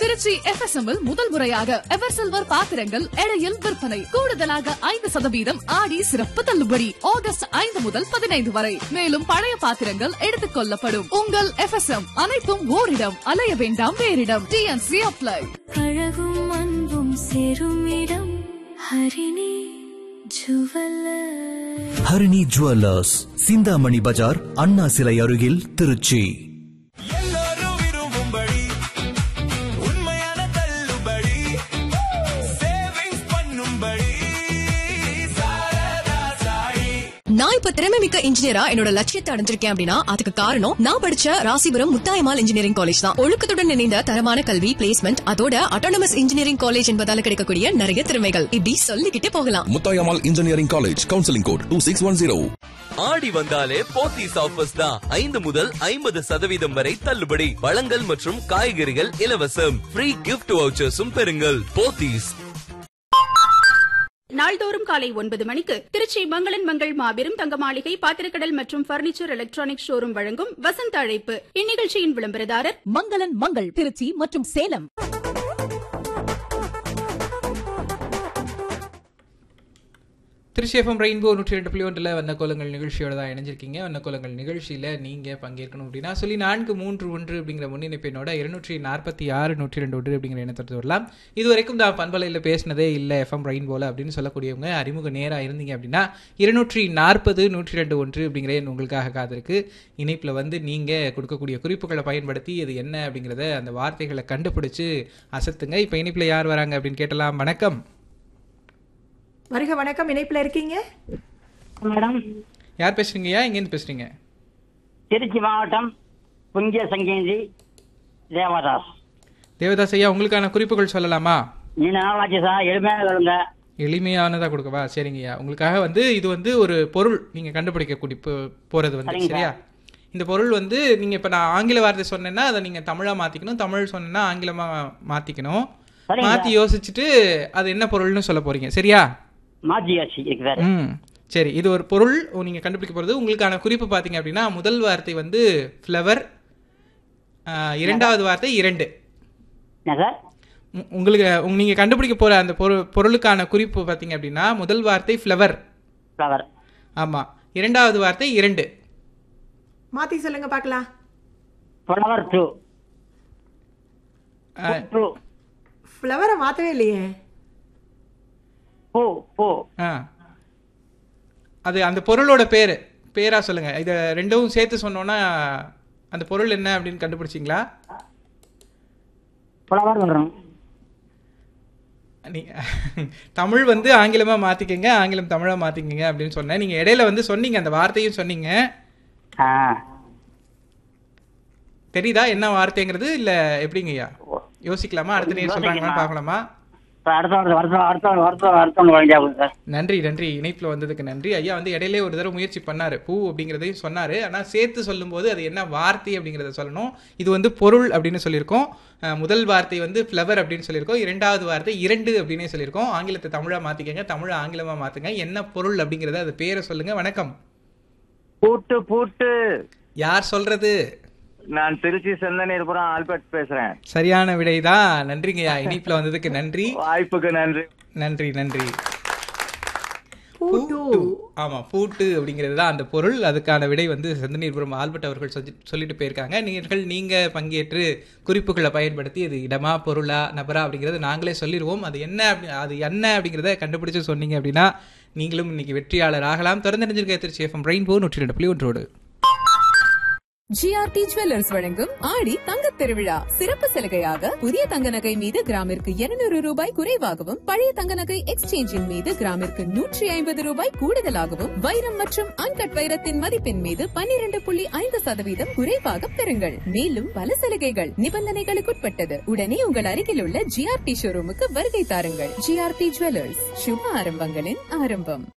Trichy FSM இல் முதல் முறையாக ever silver பாத்திரங்கள் எடையில் விற்பனை கூடுதலாக ஐந்து சதவீதம் ஆடி சிறப்பு தள்ளுபடி ஆகஸ்ட் ஐந்து முதல் பதினைந்து வரை மேலும் பழைய பாத்திரங்கள் எடுத்துக் கொள்ளப்படும் உங்கள் எஃப்எஸ்எம் அனைத்தும் ஓரிடம் அலைய வேண்டாம் வேறிடம் டிஎன்சி அப்ளை அழகும் அன்பும் சேரும் இடம் ஹரிணி ஜுவல்லர் ஹரிணி ஜுவல்லர்ஸ் சிந்தாமணி பஜார் அண்ணா சிலை அருகில் திருச்சி எல்லாரும் விரும்பும்படி உண்மையான தள்ளுபடி சேவிங்ஸ் பண்ணும்படி சாரதா சாயி நான் இப்ப திறமை மிக்க இன்ஜினியரா என்னோட லட்சியத்தை அடைஞ்சிருக்கேன் அப்படின்னா அதுக்கு காரணம் நான் படிச்ச ராசிபுரம் முத்தாயமால் இன்ஜினியரிங் காலேஜ் தான் ஒழுக்கத்துடன் இணைந்த தரமான கல்வி பிளேஸ்மெண்ட் அதோட அட்டானமஸ் இன்ஜினியரிங் காலேஜ் என்பதால கிடைக்கக்கூடிய நிறைய திறமைகள் இப்படி சொல்லிக்கிட்டே போகலாம் Muthayammal engineering college counselling code two six one zero Aadi வந்தாலே போத்தீஸ் ஆஃபர்ஸ் தான் ஐந்து முதல் ஐம்பது சதவீதம் வரை தள்ளுபடி பழங்கள் மற்றும் காய்கறிகள் இலவசம் ஃப்ரீ கிஃப்ட் வவுச்சர்ஸும் பெறுங்கள் போத்தீஸ் நாள்தோறும் காலை ஒன்பது மணிக்கு திருச்சி மங்களன் மங்கள் மாபெரும் தங்க மாளிகை பாத்திரக்கடல் மற்றும் பர்னிச்சர் எலக்ட்ரானிக் ஷோரூம் வழங்கும் வசந்த அழைப்பு இந்நிகழ்ச்சியின் விளம்பரதாரர் மங்களன் மங்கள் திருச்சி மற்றும் சேலம் திருச்சி எஃப்எம் ரெயின்போ நூற்றி ரெண்டு புள்ளி ஒன்றில் வந்த கோலங்கள் நிகழ்ச்சியோட தான் இணைஞ்சிருக்கீங்க வந்த கோலங்கள் நிகழ்ச்சியில் நீங்கள் பங்கேற்கணும் அப்படின்னா சொல்லி நான்கு மூன்று ஒன்று அப்படிங்கிற முன்னிணைப்பினோட இருநூற்றி நாற்பத்தி ஆறு நூற்றி ரெண்டு ஒன்று அப்படிங்கிற எண்ணத்தை வரலாம் இது வரைக்கும் தான் பண்பலையில் பேசினதே இல்லை எஃப்எம் ரெயின்போல அப்படின்னு சொல்லக்கூடியவங்க அறிமுக நேராக இருந்தீங்க அப்படின்னா இருநூற்றி நாற்பது நூற்றி ரெண்டு ஒன்று அப்படிங்கிற எண் உங்களுக்காக காத்திருக்கு இணைப்பில் வந்து நீங்கள் கொடுக்கக்கூடிய குறிப்புகளை பயன்படுத்தி இது என்ன அப்படிங்கிறத அந்த வார்த்தைகளை கண்டுபிடிச்சு அசத்துங்க இப்போ இணைப்பில் யார் வராங்க அப்படின்னு கேட்டலாம் வணக்கம் வருக வணக்கம் இணைப்புல இருக்கீங்க மேடம் யார் பேசுறீங்கய்யா எங்கேருந்து பேசுறீங்க திருச்சி மாவட்டம் புங்கிய சங்கேந்தி தேவதாஸ் தேவதாஸ் ஐயா உங்களுக்கான குறிப்புகள் சொல்லலாமா நீண்ட நாள் ஆச்சு சார் எளிமையாக சொல்லுங்க எளிமையானதா கொடுக்கவா சரிங்கய்யா உங்களுக்காக வந்து இது வந்து ஒரு பொருள் நீங்க கண்டுபிடிக்கக்கூடிய போ- போறது வந்து சரிங்க. சரியா இந்த பொருள் வந்து நீங்க இப்ப நான் ஆங்கில வார்த்தை சொன்னேன்னா அதை நீங்க தமிழா மாத்திக்கணும் தமிழ் சொன்னேன்னா ஆங்கிலமா மாத்திக்கணும் சரிங்க. மாத்தி யோசிச்சுட்டு அது என்ன பொருள்னு சொல்ல போறீங்க சரியா மாத்தியாச்சு இருக்கு சார் ம் சரி இது ஒரு பொருள் நீங்க கண்டுபிடிக்க போறது உங்களுக்கான குறிப்பு பாத்தீங்க அப்படின்னா முதல் வார்த்தை வந்து ஃப்ளவர் இரண்டாவது வார்த்தை இரண்டு என்ன சார் உ- உங்களுக்கு உங்க- நீங்க கண்டுபிடிக்க போற அந்த பொருள் பொருளுக்கான குறிப்பு பாத்தீங்க அப்படின்னா முதல் வார்த்தை ஃப்ளவர் ஃப்ளவர் ஆமா இரண்டாவது வார்த்தை இரண்டு மாத்தி சொல்லுங்க பார்க்கலாம் ஃப்ளவர் டூ அஹ், டூ ஃப்ளவரை மாத்தவே இல்லையே பூ பூ ஆ. அது அந்த பொருளோட பேரு பேரா சொல்லுங்க இத ரெண்டும் சேர்த்து சொன்னோன்னா அந்த பொருள் என்ன அப்படின்னு கண்டுபிடிச்சிங்களா ஃப்ளவர் வரும் நீ தமிழ் வந்து ஆங்கிலமா மாத்திக்கங்க ஆங்கிலம் தமிழா மாத்திக்கங்க அப்படின்னு சொன்னேன் நீங்க இடையில வந்து சொன்னீங்க அந்த வார்த்தையும் சொன்னீங்க ஆ தெரியுதா என்ன வார்த்தைங்கிறது இல்ல எப்படிங்கய்யா யோசிக்கலாமா அடுத்த நீங்க சொல்றாங்களான்னு பார்க்கலாமா சார் அடுத்த வாரம் அடுத்த வாரம், அடுத்த வாரம், அடுத்த வாரம், அடுத்த வாரம் வழங்கியாகும் சார் நன்றி நன்றி இணைப்புல வந்ததுக்கு நன்றி ஐயா வந்து இடையிலே ஒரு தடவை முயற்சி பண்ணாரு பூ அப்படிங்கிறதையும் சொன்னாரு ஆனா சேர்த்து சொல்லும்போது அது என்ன வார்த்தை அப்படிங்கறத சொல்லணும் இது வந்து பொருள் அப்படின்னு சொல்லியிருக்கோம் அஹ், முதல் வார்த்தை வந்து ஃப்ளவர் அப்படின்னு சொல்லியிருக்கோம் இரண்டாவது வார்த்தை இரண்டு அப்படின்னே சொல்லியிருக்கோம் ஆங்கிலத்தை தமிழா மாத்திக்கங்க தமிழை ஆங்கிலமா மாத்துங்க என்ன பொருள் அப்படிங்கறத அது பேரை சொல்லுங்க வணக்கம் பூட்டு பூட்டு யார் சொல்றது நான் திருச்சி செந்தனீர்புரம் ஆல்பர்ட் பேசுறேன் சரியான விடைதான் நன்றிங்கய்யா இணைப்புல வந்ததுக்கு நன்றி வாய்ப்புக்கு நன்றி நன்றி நன்றி பூட்டு ஆமா பூட்டு அப்படிங்கிறது தான் அந்த பொருள் அதுக்கான விடை வந்து செந்தநீர்புரம் ஆல்பர்ட் அவர்கள் சொல்லி- சொல்லிட்டு போயிருக்காங்க நீங்கள் நீங்க பங்கேற்று குறிப்புகளை பயன்படுத்தி இது இடமா பொருளா நபரா அப்படிங்கறத நாங்களே சொல்லிடுவோம் அது என்ன அப்படி அது என்ன அப்படிங்கறத கண்டுபிடிச்சு சொன்னீங்க அப்படின்னா நீங்களும் இன்னைக்கு வெற்றியாளர் ஆகலாம் திறந்து நினைஞ்சிருக்க திருச்சி எஃப்எம் ரெயின்போ நூற்றி ரெண்டு புள்ளி ஒன்றோடு ஜிஆர்டி ஜுவல்லர்ஸ் வழங்கும் ஆடி தங்க திருவிழா சிறப்பு சலுகையாக புதிய தங்க நகை மீது கிராமிற்கு 200 ரூபாய் குறைவாகவும் பழைய தங்க நகை எக்ஸ்சேஞ்சின் மீது கிராமிற்கு நூற்றி ஐம்பது ரூபாய் கூடுதலாகவும் வைரம் மற்றும் அன்கட் வைரத்தின் மதிப்பின் மீது 12.5% புள்ளி ஐந்து சதவீதம் குறைவாக பெறுங்கள் மேலும் பல சலுகைகள் நிபந்தனைகளுக்குட்பட்டது உடனே உங்கள் அருகில் உள்ள ஜிஆர்டி ஷோரூமுக்கு வருகை தாருங்கள் ஜிஆர்டி ஜுவல்லர்ஸ் சுப ஆரம்பங்களின் ஆரம்பம்